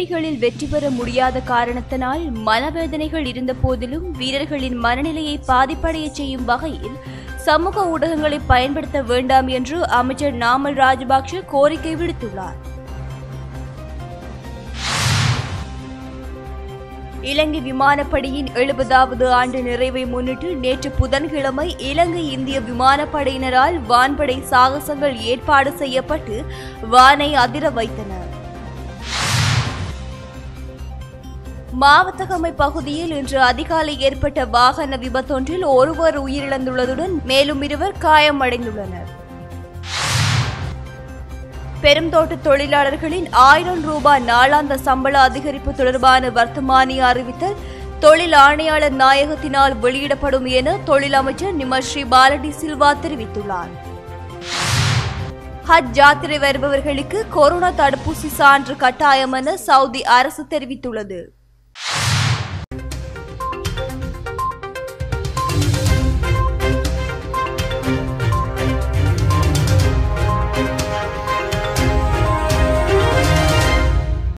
போட்டிகளில் வெற்றி பெற முடியாத காரணத்தினால் மனவேதனைகள் இருந்த போதிலும் வீரர்களின் மனநிலையை பாதிப்படைய செய்யும் வகையில் சமூக ஊடகங்களை பயன்படுத்த வேண்டாம் என்று அமைச்சர் நாமல் ராஜபக்ஷ கோரிக்கை விடுத்துள்ளார் இலங்கை விமானப்படையின் எழுபதாவது ஆண்டு நிறைவை முன்னிட்டு நேற்று புதன்கிழமை இலங்கை இந்திய விமானப்படையினரால் வான்படை சாகசங்கள் ஏற்பாடு செய்யப்பட்டு வானை அதிர வைத்தனர் மாவத்தகமை பகுதியில் இன்று அதிகாலை ஏற்பட்ட வாகன விபத்தொன்றில் ஒருவர் உயிரிழந்துள்ளதுடன் மேலும் இருவர் காயமடைந்துள்ளனர் பெருந்தோட்ட தொழிலாளர்களின் ஆயிரம் ரூபாய் நாளாந்த சம்பள அதிகரிப்பு தொடர்பான வர்த்தமானி அறிவித்தல் தொழில் ஆணையாளர் நாயகத்தினால் வெளியிடப்படும் என தொழில் அமைச்சர் நிமஸ்ரீ பாலடி சில்வா தெரிவித்துள்ளார் ஹஜ் யாத்திரை வருபவர்களுக்கு கொரோனா தடுப்பூசி சான்று கட்டாயம் என சவுதி அரசு தெரிவித்துள்ளது